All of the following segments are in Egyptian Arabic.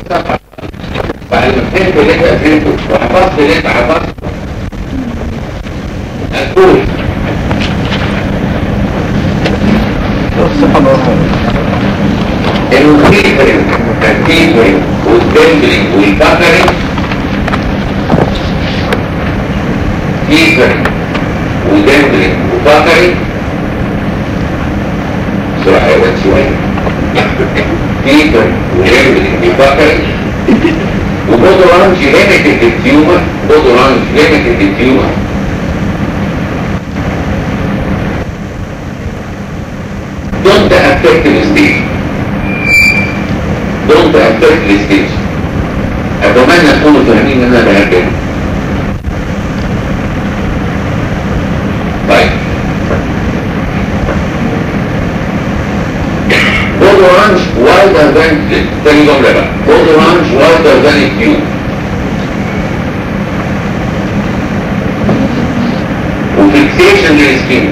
صفحة بعد ما فهمت اللي انت فهمته وحفظت اللي انت حفظته هتقول الفيفرين الفيفرين والدمبلين والبكرين فيفرين ودمبلين وبكرين بسرعة يا ولد شوية فيفرين ودمبلين وبكرين وبودو رانج ليميتد التيومر بودو رانج ليميتد التيومر don't affect the stage don't affect the stage أتمنى تكونوا فاهمين ان انا بهكذا طيب بودو رانش wider than تاني جملة بقى بودو رانش wider than a cube وفيكسيشن للسكين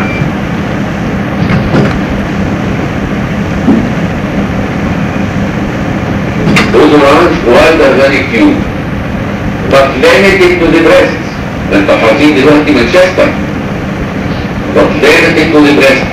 orange wider than a cube but limited to the breast ده انت حاطين دلوقتي مانشستر but limited to the breast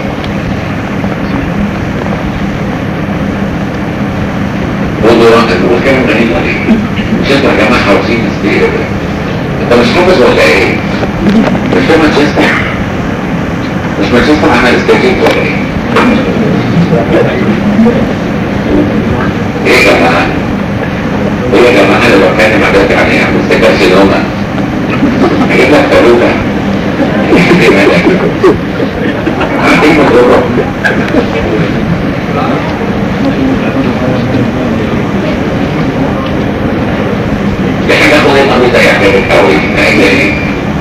بقول له انت بتقول كلام غريب ولا ايه؟ مش انتوا يا جماعه حافظين استير انت مش حافظ ولا ايه؟ مش هو مانشستر مش مانشستر عمل استيجيت ولا ايه؟ ايه يا جماعه؟ ايه يا جماعه انا بتكلم دلوقتي عن ايه؟ مستقبل سينوما اجيب لك فلوكه ايه مالك؟ عندك مضروبه دي حاجه بسيطه جدا يعني قوي يعني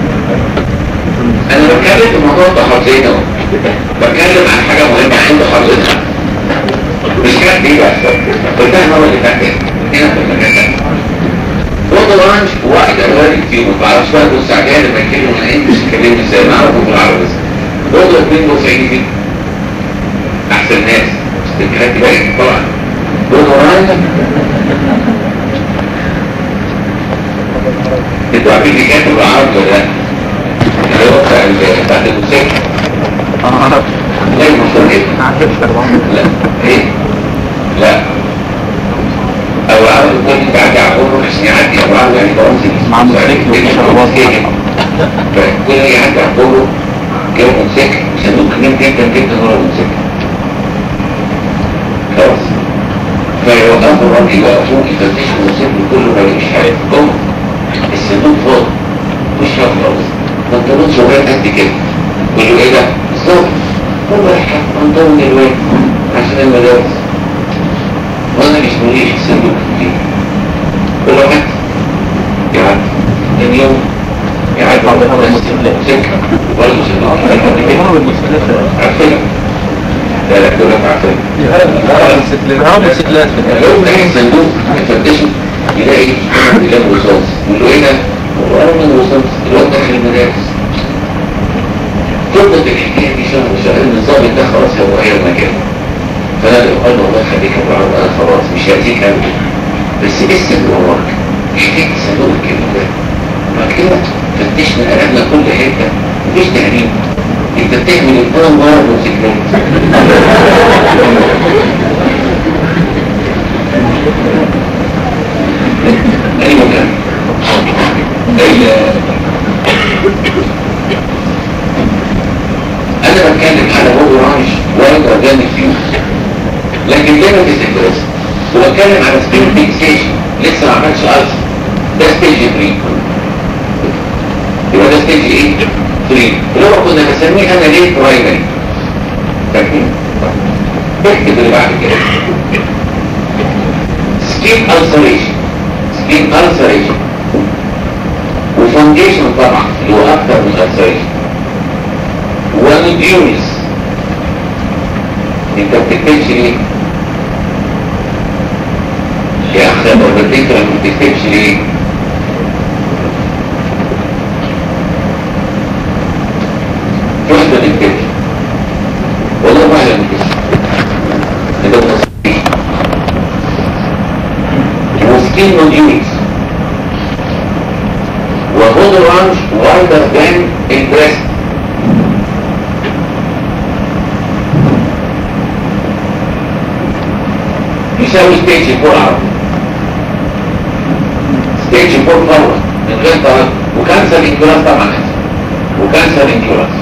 انا بتكلم في موضوع التحفظين اهو بتكلم عن حاجه مهمه عند حضرتك مش كده دي بس قلتها المره اللي فاتت هنا في المكان ده وضع لانش واحد الوالد فيهم ما بعرفش بقى بص عليها لما يتكلموا عن انجلش يتكلموا ازاي ما اعرفوا بالعربي بس وضع اثنين بورسعيدي دي احسن ناس استكهاتي باين طبعا وضع لانش انتوا عارفين اللي كاتب بالعربي ولا لا؟ اللي هو بتاع ال- بتاع الموسيقى اه لا المشهور ايه؟ عارف لا ايه؟ لا او عاوز يكون بعد عبوره عشان يعدي او عاوز يعني برمز مع موتوسيكل وشربات فكل اللي يعدي عبوره جاب موتوسيكل صندوق كبير جدا جدا ورا الموتوسيكل خلاص فيوقفوا الراجل يوقفوه يفتشوا الموتوسيكل كله ما يلاقيش حاجه جوه الصندوق فاضي مش فاضي خالص بنطلون صغير قد كده يقول له ايه ده؟ بالظبط هو رايح بنطلون الواد عشان المدارس وانا مش مريح الصندوق كتير كل واحد يعدي تاني يوم يعدي طب هذا الموتوسيكلات. سكة وبرضه صندوق هو الموتوسيكلات عارفين لا لا دول عارفين اه موتوسيكلات لو تلاقي صندوق يفتشوا يلاقي يلاقي رصاص يقول له ايه ده؟ هو انا من رصاص الواد داخل المدارس تفضل الحكايه دي شهر شهرين الظابط ده خلاص هو غير مكانه فانا لو قال له الله يخليك يا ابو انا خلاص مش هأذيك ابدا بس لسه اللي وراك حكايه الصندوق الكبير ده بعد كده فتشنا قلبنا كل حته مفيش تهريب انت بتعمل الفرن ورا الموتوسيكلات اي مكان اي انا بتكلم على بودو رانش وايد اورجانيك فيوز لكن ليه ما تستكبرش وبتكلم على سبين فيكسيشن لسه ما عملش ألف ده ستيج 3 يبقى ده ستيج ايه 3 اللي هو كنا بنسميه انا ليه برايمري فاكرين اكتب اللي بعد كده سكين ألسريشن سكين ألسريشن وفونديشن طبعا اللي هو اكتر من ألسريشن ونوديولز انت بتكتبش ليه يا اخي لو بتكتب ما بتكتبش ليه روح ما تكتبش والله ما اعلم كده انت بتصير skin nodules وهود orange wider than البريست يساوي ستيج 4 عرض ستيج 4 فورا من غير طرد وكانسر انكولاس طبعا وكانسر انكولاس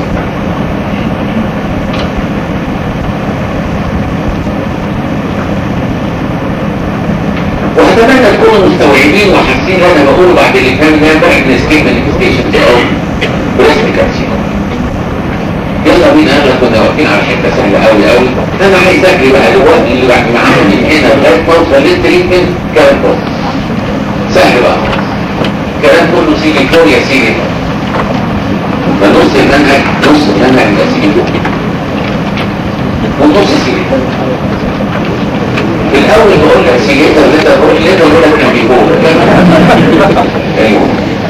واتمنى تكونوا مستوعبين وحاسين اللي انا بقوله بعد اللي فات ده بعد السكيب مانيفستيشن او بريست كارسينوم يلا بينا اغلب كنا واقفين على حته سهله قوي قوي انا عايز اجري بقى الوقت اللي بعد ما عمل من هنا لغايه ما اوصل للتريتمنت كلام بسيط سهل بقى كلام كله سيجي كوريا سيجي فنص المنهج نص المنهج يبقى سيجي كوريا ونص سيجي في الاول بقول لك سيجيتا اللي انت بقول اللي انت بقول لك كان بيقول ايوه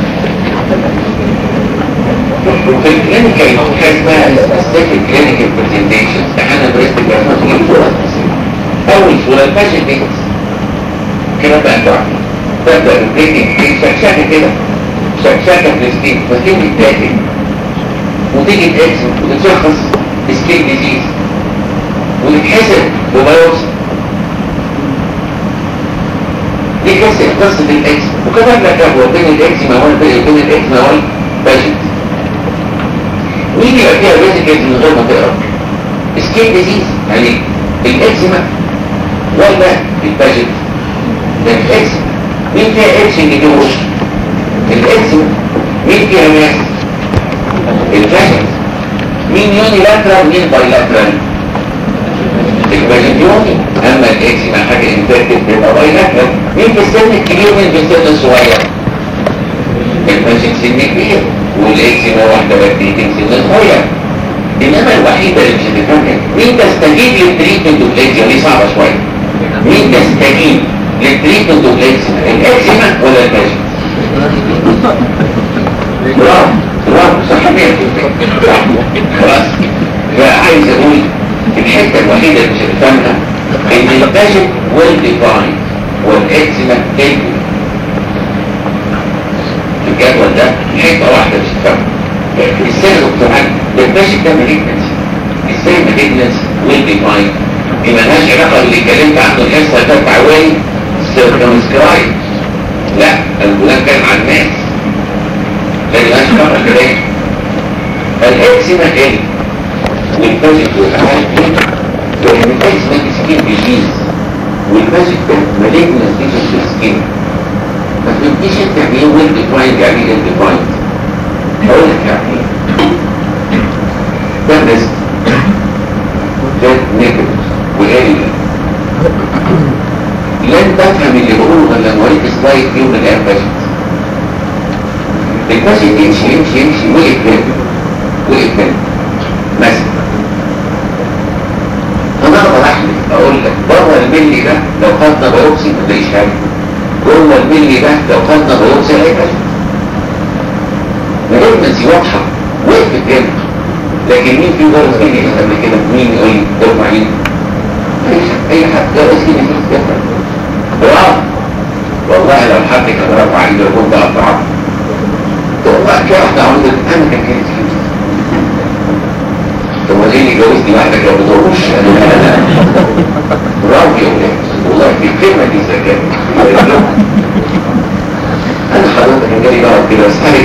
في الكلينيكال حاجه اسمها سبيسيفيك كلينيكال برزنتيشن احنا بريست كارسينوم صوره اول صوره الباشنت كده بقى انت عارف تبدأ البريكنج شكشكة كده شكشكة في السكين فالسكين بيتاكل وتيجي تأكسن وتتشخص سكين ديزيز وتتحسب ببيوبسي دي قصة قصة الإكس وكمان لك هو بين الإكس ما هو بين الإكس ما هو باجنت مين يبقى فيها بيزيكلز من غير ما تقرا سكين ديزيز يعني الإكسما ولا الباجنت الإكسما مين فيها اكس اللي جوه الاكس مين فيها ماس الفاشن مين يوني لاترال مين باي لاترال الفاشن يوني اما الاكس ما حاجه انفكتد بيبقى باي لاترال مين في السن الكبير مين في السن الصغير الفاشن سن كبير والاكس ما واحده بكتيريا سن صغير انما الوحيده اللي مش هتفهمها مين تستجيب للتريتمنت اوف دي صعبه شويه مين تستجيب للتريتمنت اوف الاكسما الاكسما ولا الباجن برافو برافو صح صح خلاص فعايز اقول الحته الوحيده اللي مش هتفهمها ان الباجن ويل ديفايند والاكسما تيجي الجدول ده حته واحده مش هتفهمها السيل دكتوران الباجن ده مالجنسي السيل مالجنسي ويل ديفايند دي مالهاش علاقه باللي اتكلمت عنه الحصه اللي فاتت عوالي سيركمسكرايب لا الغلام كان على الناس لازم اشكر الكلام الاكسما ايه والباجيك والعالم ايه لان الاكسما سكين ديزيز والباجيك ده مالجنا ديزيز في السكين ما تبقيش انت يعني ايه ويل ديفايند يعني ايه ديفايند هقول لك يعني ايه ده بس ده نيجاتيف وايه لن تفهم اللي بقوله غير لما اوريك سلايد فيه من الايام باشت الباشت يمشي يمشي يمشي وقف هنا وقف هنا مثلا انا اقدر احلف اقول لك بره الملي ده لو خدنا بايوبسي ما تلاقيش حاجه جوه الملي ده لو خدنا بايوبسي هلاقي باشت مالجنسي واضحه وقفت هنا لكن مين في جرس جديد قبل كده مين يقول لي ارفع ايدك اي حد جرس جديد يفرق برافو والله لو حد كان رفع ايده كنت قطعت والله في واحده عملت انا كان كانت فلوس طب ليه اللي جوزني واحده كانت بتروش برافو يا ولاد والله في الكلمه دي ذكاء انا حضرتك كان جالي بقى كده اسالك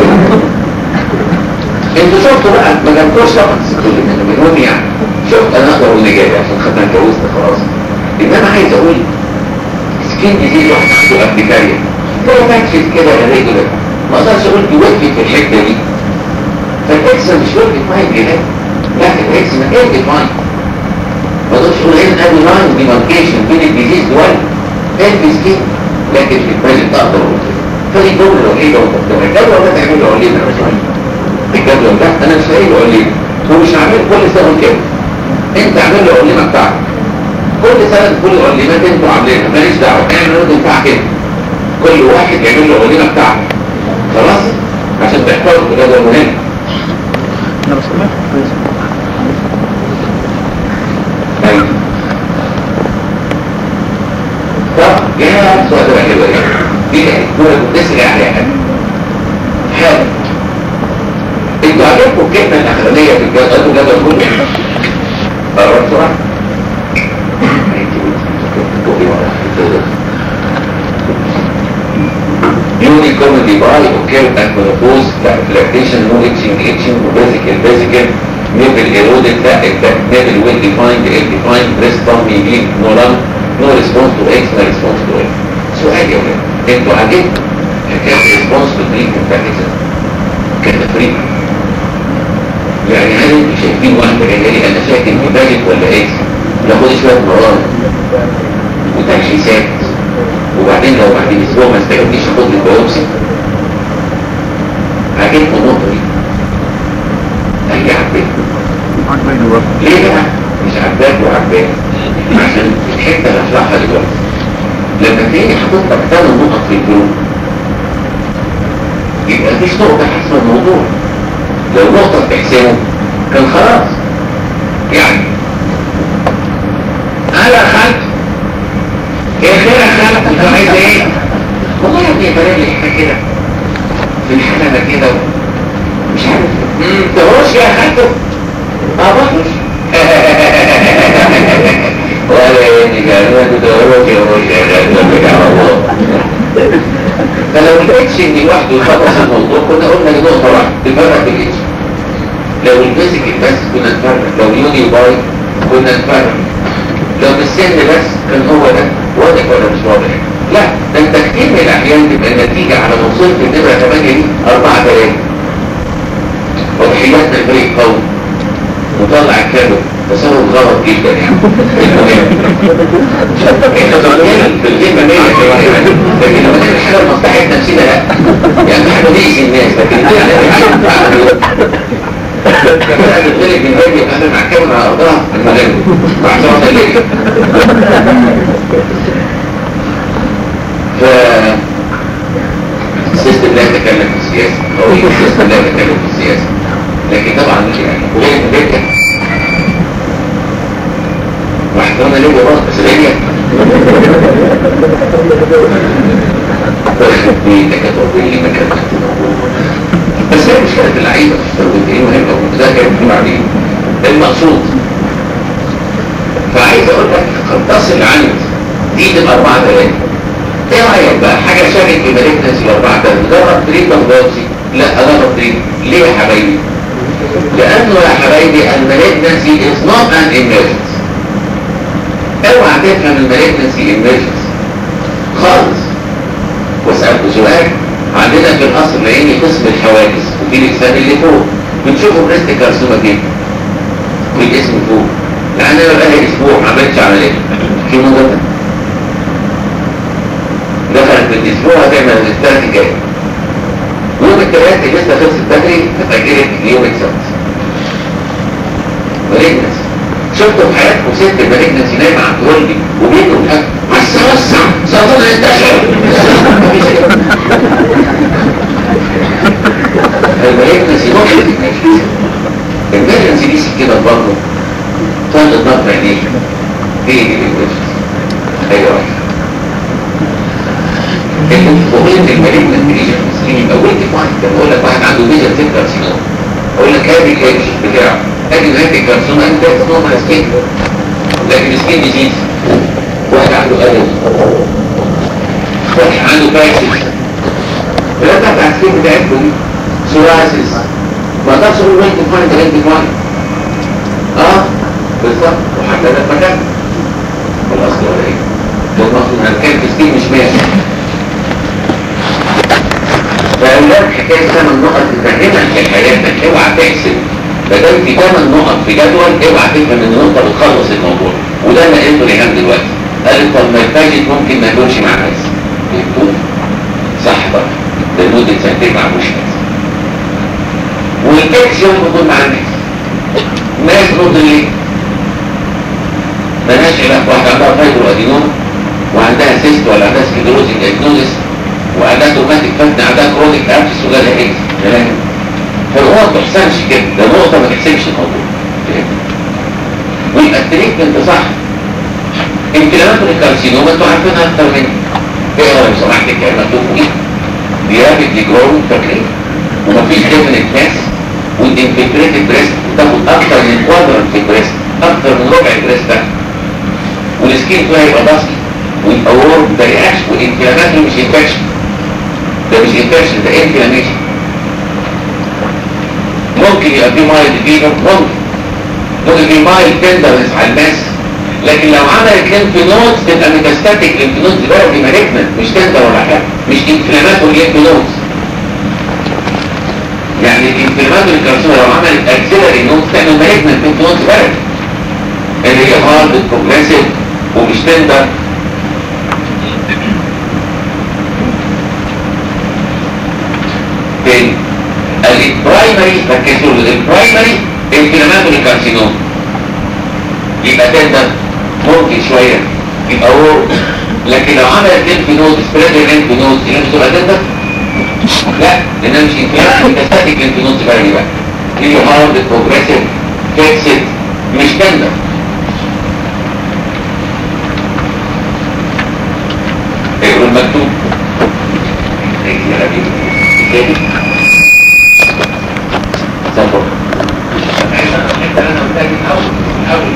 انتوا شفتوا بقى ما جابتوش طبعا كل من المهم يعني شفت انا اقدر اقول اللي جاي عشان خدنا اتجوزت خلاص انما عايز اقول سكين ديزيز واحد عنده ابليكاريا لو ماتشت كده ريجولر ما اقدرش اقول دي وقفت في الحته دي فالاكس مش وقفت معايا كده لا الاكس ما كانت معايا ما اقدرش اقول هنا ادي لاين ديماركيشن بين الديزيز وال السكين لكن في البريزنت اقدر اقول كده فدي الجمله الوحيده والمقدمه الجدول ده تعمل له علينا الجدول ده انا مش لاقي له علينا ومش هعمل كل سنه كده انت اعمل له علينا بتاعك كل سنة كل العلمات انتوا عاملينها ماليش دعوة اعمل رد بتاع كده كل واحد يعمل له علمة بتاعته خلاص عشان تحفظوا ده ده مهم انا بسمعك كويس ايوه طب جاء سؤال حلو يعني دي الكوره بتسرع عليها حاجه حاجه انتوا عجبكم الكلمه الاخرانيه في الجدول الجدول كله قررت بسرعه Uni comedy by occur at menopause, lactation, no itching, itching, vesicle, vesicle, nipple eroded, لا exact, nipple well defined, ill defined, breast tummy weak, no lump, no response to X, no response to X. سؤال يا ولاد انتوا عجبكم حكايه ريسبونس تو تريتمنت بتاعتها كانت فريقه يعني هل انتوا شايفين واحده جايه لي انا شاكك في باجت ولا ايه؟ ناخد شويه مرار وتشخيصات وبعدين لو بعد اسبوع ما استجبتيش اخد لك بايوبسي عجبكم النقطه دي هي عجبتكم عجباني برضه ليه بقى مش عجباك وعجباك عشان الحته اللي هشرحها دلوقتي لما تلاقيني حاطط لك ثمان نقط في الجروب يبقى مفيش نقطه حاسمه الموضوع لو نقطه بتحسمه كان خلاص يعني انا خدت ايه خير يا خالد انت عايز ايه والله يا ابني بلاقي احنا كده في الحاله انا كده مش عارف امم تهوش يا خالد اه بخش ولا اني كانوا كنت اقول يا روش يا خالد يا الله فلو الاتش ان لوحده يخلص الموضوع كنا قلنا دي نقطه واحده تفرق بالاتش لو البيزك بس كنا نفرق لو اليوني باي كنا نفرق لو بالسن بس كان هو ده واضح ولا مش واضح لا ده انت كتير من الاحيان تبقى النتيجه على ما وصلت النمره 8 دي 4 3 وضحياتنا الفريق قوي مطلع الكامل تصور غلط جدا يعني المهم احنا ظالمين في الكلمه دي يعني لكن لما نعمل حاجه لمصلحه نفسنا لا يعني حاجه تأذي الناس لكن دي يعني حاجه كمان انا قلت لك من هاجي انا مع كامل على ارضها المغرب مع صوت الليل ف السيستم لا يتكلم في السياسه هو السيستم لا يتكلم في السياسه لكن طبعا يعني وغير ذلك واحضرنا ليه برضه بس ليه بيتك تربيه مكان بس هي مشكلة اللعيبة التربيتين مهمة وكنت ده كان في بعدين المقصود فعايز اقول لك قد تصل عنك دي تبقى أربعة ثلاثة ايه رأيك بقى حاجة شارك في مالكنسي أربعة ثلاثة جرب تريد بغدادسي لا أجرب تريد ليه يا حبايبي لأنه يا حبايبي المالكنسي is not an emergency اوعى تفهم المالكنسي emergency خالص واسألكوا سؤال عندنا في القصر العيني قسم الحواجز وفي الإجسام اللي فوق بنشوفه بريست كارسوما كده والاسم فوق لأن أنا بقالي أسبوع ما عملتش عملية كيمو ده دخلت في الأسبوع هتعمل الثلاث الجاي يوم الثلاث لسه خلصت بدري فتأجلت ليوم السبت مالجنس شفتوا في حياتكم ست مالجنس نايمة عند والدي وبيته الأكل وسع وسع سرطان ينتشر المالجنسي نقطة المالجنسي دي كده برضه طالت ضغط عينيك ايه دي بالوجه ايوه وقلت المالجنسي دي مسلمين اولت واحد كان بقول لك واحد عنده فيجن سيل كارسينوم اقول لك هذه الكيش بتاعه ادي هذه الكارسينوم انت تسمعه على سكين لكن السكين ديزيز واحد عنده ألم واحد عنده بايسس ثلاثة بتاع السكين بتاعتكم دي سوراسيس ما اقدرش اقول وين تفاين ده انت فاين اه بالظبط وحددت مكان والاصل ولا ايه؟ والمقصود ان كان في سكين مش ماشي فأولاد حكاية ثمان نقط تفهمك في حياتك اوعى تحسب ما دام في ثمان نقط في جدول اوعى تفهم ان انت بتخلص الموضوع وده اللي قلته ريهام دلوقتي قال طب ما الباجت ممكن ما يكونش مع ناس يكون صح بقى ده لمدة سنتين مع مش ناس والكيكس يوم يكون مع الناس ناس نقطة ليه؟ مالهاش علاقة واحدة عندها فايبرو ادينوم وعندها سيست ولا عندها سكيدروزيك ادينوزيس وعندها توماتيك فتن عندها كرونيك ابسس وجالها ايه تمام فالنقط ما تحسبش كده ده نقطة ما تحسبش الموضوع ويبقى التريتمنت صح انفلاماتوري كارسينوما انتوا عارفينها اكتر مني اقرا لو سمحت الكلام مكتوب فوقيه دي رابيدلي جروينج فاكرين ومفيش ديفينيت ماس والانفلتريتد بريست بتاخد اكتر من كوادرنت في البريست اكتر من ربع البريست ده والسكين فيها يبقى ضغطي ويبقى وورم ده رياكشن والانفلاماتوري مش انفكشن ده مش انفكشن ده انفلاميشن ممكن يبقى في مايل فيبر ممكن ممكن في مايل تندرنس على الماس لكن لو عملت ليمف نودز تبقى ميتاستاتيك ليمف نودز بقى دي مالجنت مش تندر ولا حاجه مش انفلاماتوري ليمف نودز يعني الانفلاماتوري كارسوما لو عملت اكسلري نودز تعمل مالجنت ليمف نودز بقى اللي هي هارد بروجريسيف ومش تندر تاني البرايمري ركزوا البرايمري انفلاماتوري كارسينوم يبقى تندر ممكن شوية يبقى هو لكن لو عملت ليمف نود سبريد ليمف نود دي مش تبقى تندر لا لانها مش انفلاماتوري كاستاتيك ليمف نود بقى دي بقى دي هارد بروجريسيف فيكسد مش تندر اقروا المكتوب صبر انا محتاج الاول الاول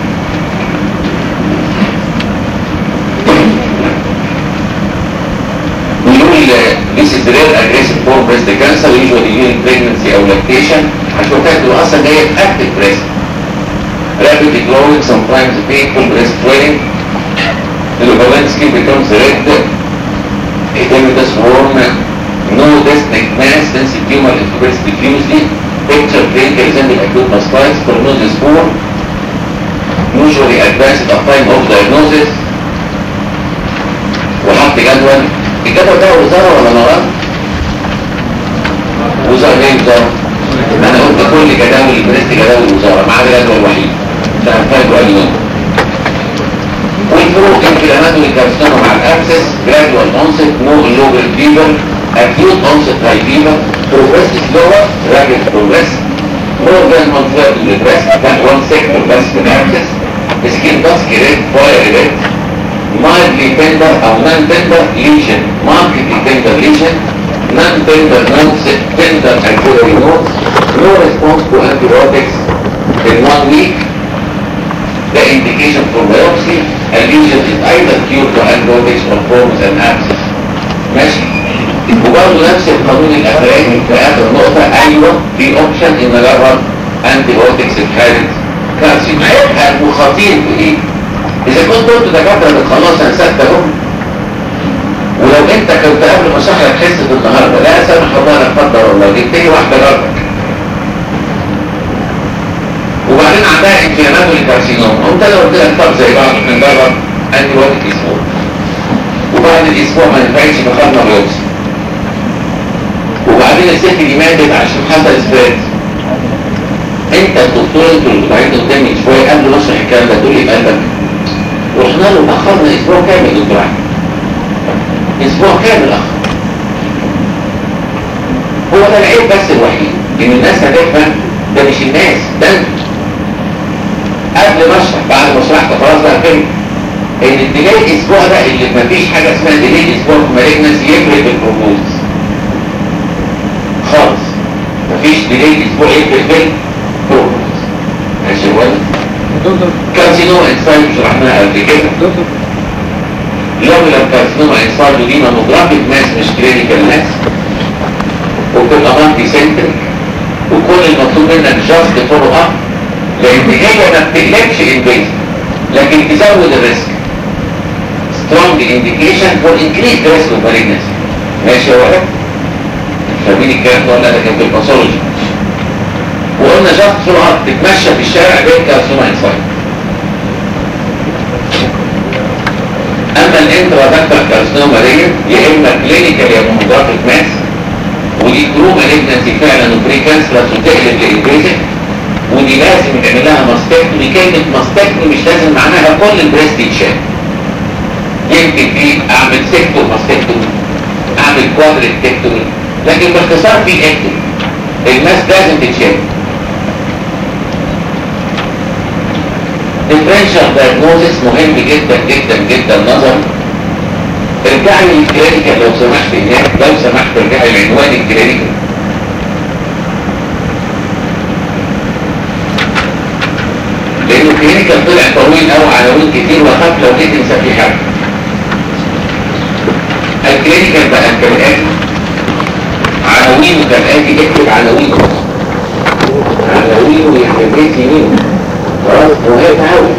بيقول this is rare aggressive form breast cancer usually during pregnancy او lactation عشان تاخدوا اصلا جايه active breast rapidly growing sometimes painful breast swelling the overland skin becomes red edematous worm no distinct mass sensitive tumor is breast diffusely picture clinical resemble acute mastitis prognosis poor usually advanced at time of diagnosis وحط جدول الجدول ده وزارة ولا مرض؟ وزارة ليه وزارة؟ انا قلت كل جداول البريست جداول الوزارة ما عدا جدول وحيد ده هنفاجئه اليوم والفروق انفلاماتوري كارسينوما مع الابسس جرادوال اونست نو لوبل فيبر acute onset high fever progress slower rapid progress more than one third of the breast than one sector بس في الابسس skin dusk red fire red mildly tender or non-tender lesion, markedly tender lesion, non-tender nodes, tender axillary nodes, no response to antibiotics in one week, the indication for biopsy, a lesion is either cured by antibiotics or forms an abscess. ماشي؟ وبرضه نفس القانون الاخراني في اخر نقطة ايوه في اوبشن ان اجرب antibiotics في حالة كارسينوما عيبها وخطير في ايه؟ إذا كنت قلت دكاترة بتخلص أنا ستة أهو ولو أنت كنت قبل ما شهر حصة النهاردة لا سامح الله لا قدر الله جبت لي واحدة جارتك وبعدين عندها انفلاماتوري كارسينوم قمت أنا قلت لك طب زي بعض نجرب أنتي بايوتيك أسبوع وبعد الأسبوع ما نفعتش فخدنا بيوبسي وبعدين الست دي ماتت عشان حصل سبريد انت الدكتور انتوا اللي قاعدين قدامي شويه قبل ما اشرح الكلام ده تقول لي قلبك رحنا له اخرنا اسبوع كامل يا دكتور احمد اسبوع كامل اخر هو ده العيب بس الوحيد ان الناس هتفهم ده مش الناس ده انت قبل ما اشرح بعد ما شرحت خلاص بقى فهمت ان الديلي الاسبوع ده اللي مفيش حاجه اسمها ديلي الاسبوع في مالجنسي يفرق في البروجنوز خالص مفيش ديلي الاسبوع يفرق في البروجنوز ماشي يا ولد دكتور كارسينوما انسايد شرحناها قبل كده دكتور لوبيلر كارسينوما انسايد ودي ماموجرافيك ماس مش كلينيكال ماس وبتبقى مالتي سنتريك وكل المطلوب منك جاست فولو اب لان هي ما بتقلبش انفيز لكن تزود الريسك سترونج انديكيشن فور انكريز ريسك اوف مالجنسي ماشي يا ولد فاهمين الكلام ده ولا ده كان في الباثولوجي وقلنا جاست فولو اب تتمشى في الشارع بين كارسينوما انسايد اما الانترادكتر كارسينوما دي يا اما كلينيكال يا ماموجرافيك ماس ودي ترو مالجنسي فعلا وبري كانسرس وتقلب لانفيزيف ودي لازم يتعمل لها ماستكتومي كلمه ماستكتومي مش لازم معناها كل البريست يتشال يمكن في اعمل سيكتو ماستكتومي اعمل كوادريكتكتومي لكن باختصار في اكتومي الماس لازم تتشال differential diagnosis مهم جدا جدا جدا نظرا ارجع لي الكلينيكال لو سمحت هناك لو سمحت ارجع لي العنوان الكلينيكال لانه الكلينيكال طلع طويل قوي عناوين كتير واخاف لو جيت انسى في حاجه الكلينيكال بقى كالاتي عناوينه كالاتي اكتب عناوينه عناوينه يحتاج سنين خلاص مهم قوي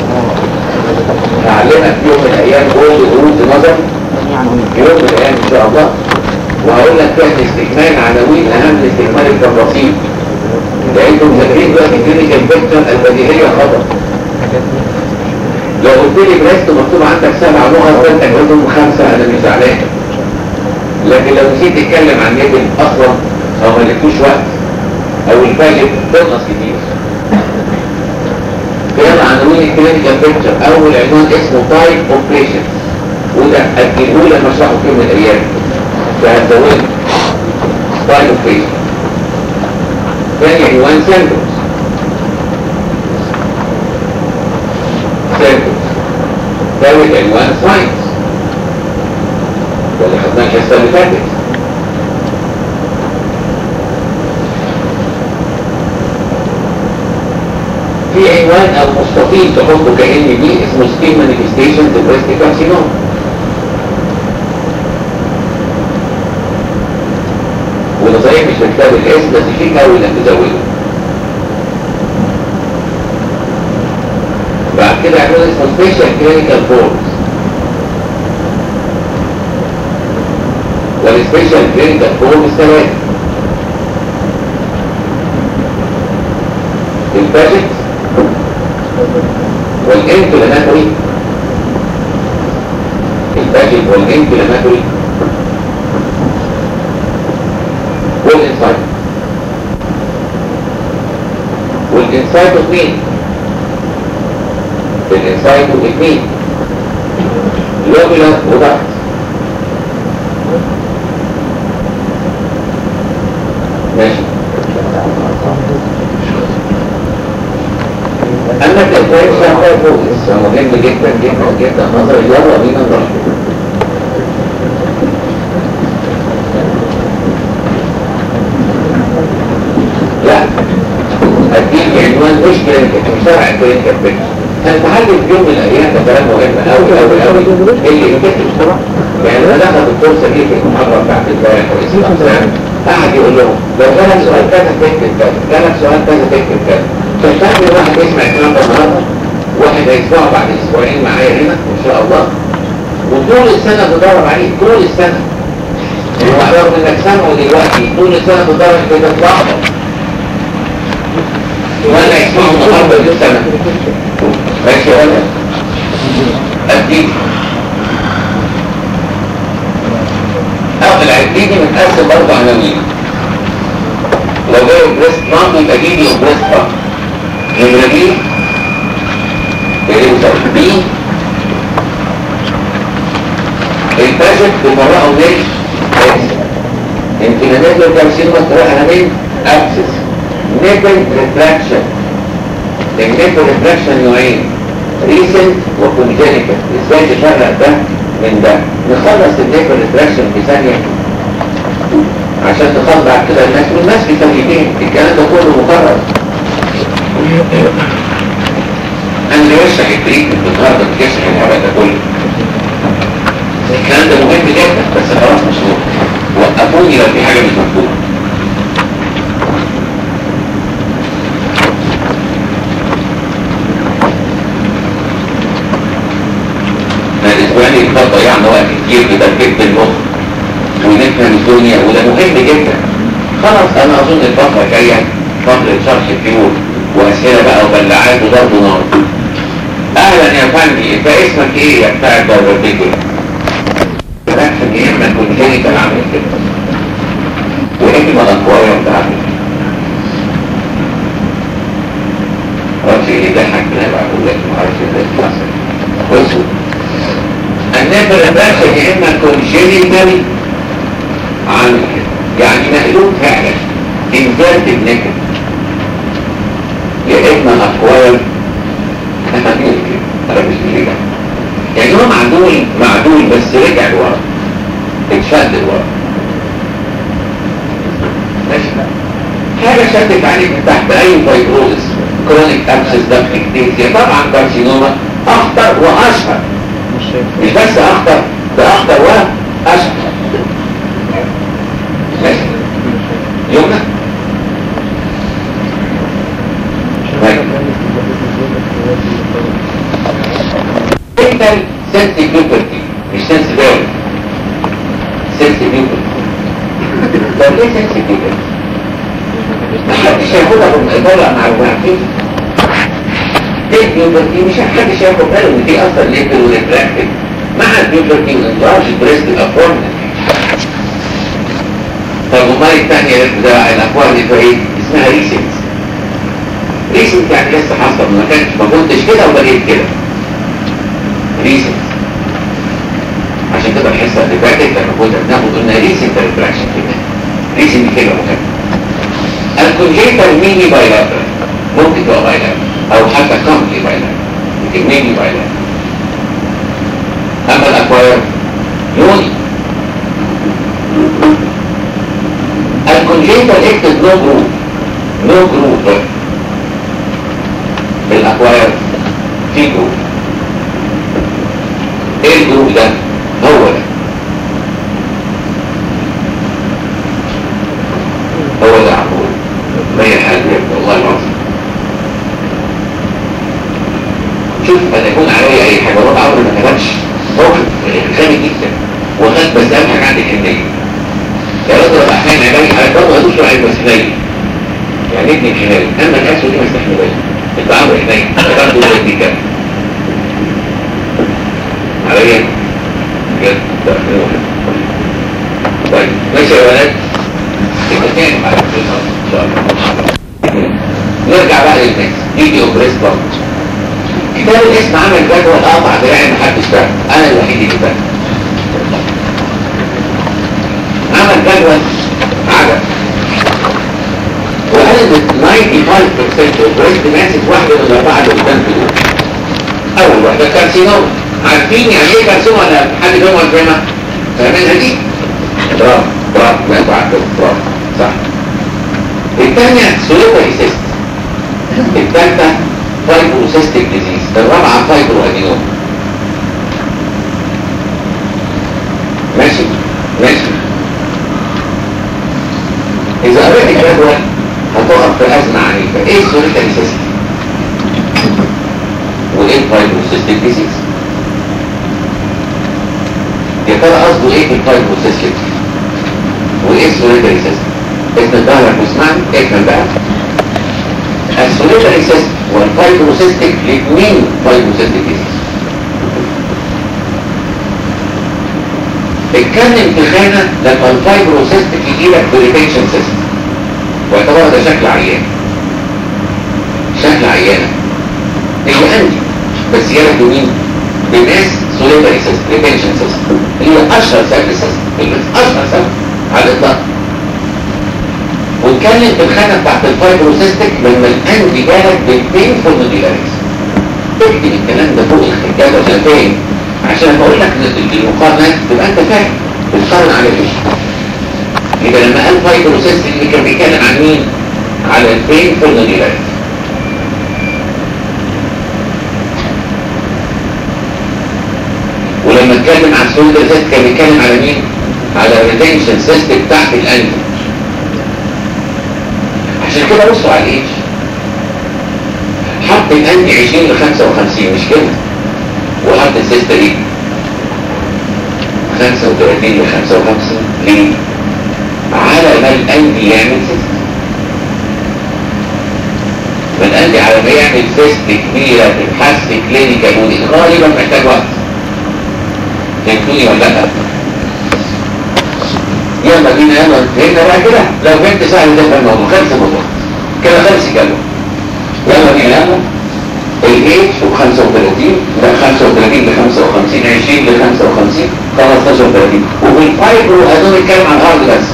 هعلمك في يوم من الايام كل دروس نظر يعني يوم من الايام ان شاء الله وهقول لك فيها استكمال عناوين اهم استكمال التفاصيل لانتم مذاكرين دلوقتي كلينيكال بيكتشر البديهيه خطا لو قلت لي بريست مكتوب عندك سبع نقط فانت جاوبهم خمسه انا مش زعلان لكن لو نسيت تتكلم عن نيبل اصلا او ما لكوش وقت او الفاجب تنقص كتير يلا عناوين الكلينيكال بيكتشر اول عنوان اسمه تايب اوف بيشنت وده اجله لما اشرحه في يوم من الايام فهتزود تايب اوف بيشنت ثاني عنوان سيمبتومز سيمبتومز ثالث عنوان ساينس واللي خدناه الحصه اللي فاتت في عنوان او مستطيل تحطه كأن دي اسمه سكين مانيفستيشن بريست كارسينوم وده صحيح مش بكتاب الاسم بس في قوي انك تزوده بعد كده عنوان اسمه سبيشال كلينيكال فورمز والسبيشال كلينيكال فورمز ثلاثة الباجت والانفلاماتوري الباجت والانفلاماتوري والانسايت والانسايت اثنين الانسايت اثنين لوبلا وضغط ماشي اما التكوين شغال فوكس مهم جدا جدا جدا نظر يلا بينا نروح لا هديك عنوان مش كلينيكال مش تبع الكلينيكال بيكتشر هنتعلم في يوم من الايام ده كلام مهم قوي قوي قوي اللي يكتب يعني انا دخل الكورس دي في المحاضره بتاعت امبارح واسمه حسام قعد يقول لهم لو جالك سؤال كذا تكتب كذا جالك سؤال كذا تكتب كذا فالتاني واحد يسمع الكلام ده النهارده واحد هيسمعه بعد اسبوعين معايا هنا ان شاء الله وطول السنه تدور عليه طول السنه هو رغم انك سامعه دلوقتي طول السنه تدور انك تطلعه ولا يسمعه النهارده دي السنه ماشي ولا اديك اه العديدي متقسم برضه عناوين لو جاي بريست نام يبقى جيبي وبريست نام نمرة بي بيوصل بي الباجت بمرأة وليش امتنانات الكالسيوم مستريحة من ابسس نيبل ريتراكشن النيبل ريتراكشن نوعين ريسنت وكونجينيكال ازاي تفرق ده من ده نخلص النيبل ريتراكشن في ثانية عشان تخضع كده الناس والناس بتفهمين الكلام ده كله مكرر انا اللي وشح التريتمنت النهارده بتكسر الهبل ده كله الكلام ده مهم جدا بس خلاص مش هو وقفوني لو في حاجه مش مفهومه احنا الاسبوعين اللي فات ضيعنا وقت كتير في تركيبه المخ ونفهم الدنيا وده مهم جدا خلاص انا اظن الفتره الجايه فتره شرح الطيور واسئله بقى وبلعات وضرب نار اهلا يا فندي انت اسمك ايه يا بتاع الدايبرتيكل رياكشن يا اما كونجينيتال عامل كده واما الاكواير بتاعته معرفش ايه ضحك كده بقول لك معرفش ازاي تحصل بصوا النفر الرياكشن يا اما كونجينيتال عامل كده يعني مقلوب فعلا انفيرتد نيكل يا اما اكواير انا مش كده يعني هم عندهم معدول معدول بس رجع لورا اتشد لورا ماشي حاجة شدت عليك من تحت اي فايبروزس كرونيك ابسس داخلك ديزيا طبعا كارسينوما اخطر واشهر مش شايف مش بس اخطر ده اخطر واشهر ماشي يومنا طيب. mental sensitivity مش sensibility sensitivity طب ليه sensitivity؟ محدش هياخدها بالإدارة معلوماتي ايه البيوبرتي مش محدش ياخد باله ان دي اصلا ليبل وريفراكتيف مع البيوبرتي والانلارج بريست الافورم طب امال الثانية ده الافوار دي ايه؟ اسمها ريسنت ريسنت يعني لسه حصل ما كانش ما كنتش كده وبقيت كده ريسنت عشان كده الحصه اللي فاتت لما كنا بناخد قلنا ريسنت ريفراكشن كده ريسنت كده مهم الكونجيتال ميني بايلاترال ممكن تبقى بايلاترال او حتى كومبلي بايلاترال لكن ميني بايلاترال اما الاكواير يوني الكونجيتال اكتب نو جروب نو جروب الاكواير في جروب ايه الجروب ده هو ده هو ده عقول ما هي حال والله العظيم شوف انا يكون عليا اي حاجه والله عمري ما كتبش موقف غني جدا وخد بس اهم حاجه عندي الحنيه يا راجل ابقى احيانا عيني على برضه هدوش على بس حنين يعني ابني حنين اما الاسود دي ما استحملهاش انت عمرو حنين انا برضه ودي كام عليا بجد طيب ماشي يا ولاد يبقى تاني بعد كده ان شاء الله نرجع بقى للناس فيديو بريس بارت كتاب الاسم عمل جدول قطع دراعي محدش فاهم انا الوحيد اللي فاهم عمل جدول عجب وقال ان 95% البريست ماسك واحده من الاربعه اللي قدام دول اول واحده كارسينوما عارفين يعني ايه كارسينوما ولا حد فيهم الفيلم فاهمينها دي برافو برافو لا انتوا عارفين برافو صح الثانيه سوليتري سيست الثالثه فايبروسيستيك ديزيز الرابعه فايبرو ادينوم ماشي ماشي اذا قريت الجدول هتقف في ازمه عنيفه ايه السوليتري سيست وايه الفايبروسيستيك ديزيز يا ترى قصده ايه في الفايبروسيستيك وايه السوليتري سيست اسم الظهر المسمعني افهم بقى السوليتري سيست والفايبروسيستيك الاثنين فايبروسيستيك ديزيز اتكلم في خانة لما الفايبروسيستيك يجيلك بريتنشن سيست واعتبر ده شكل عيان شكل عيانة هي عندي بس جالك مين؟ بناس سوليتري سيست ريتنشن سيست هي اشهر سبب سيست هي اشهر سبب على الاطلاق ونتكلم في الخانة بتاعت الفايبروسيستيك لما الأندي جالك بالبينفول نوديلاريز اكتب الكلام ده فوق الحجاب عشان فاهم عشان بقول لك المقارنات تبقى انت فاهم بتقارن على ايه يبقى لما قال فايبروسيستيك اللي كان بيتكلم عن مين؟ على البينفول نوديلاريز ولما اتكلم عن سولدر سيست كان بيتكلم على مين؟ على الريتنشن سيستم تحت الأندي عشان كده بصوا على الايدج حط الاني 20 ل 55 مش كده وحط السيستة دي 35 ل 55 ليه؟ على ما الاني يعمل سيست ما الاني على ما يعمل سيست كبيرة تتحس كلينيكال ودي غالبا محتاج وقت فهمتوني ولا لا؟ يلا بينا يلا فهمنا بقى كده لو فهمت سهل ده الموضوع خلص الموضوع كده خلص الكلام يلا بينا يلا الايج و 35 ده 35 ل 55 20 ل 55 15 30 وبالفايبرو هدول نتكلم عن الهارد بس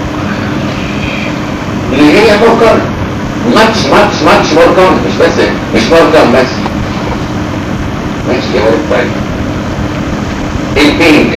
اللي هي مور ماتش ماتش ماتش مور مش بس مش مور بس ماشي يا ولد طيب بين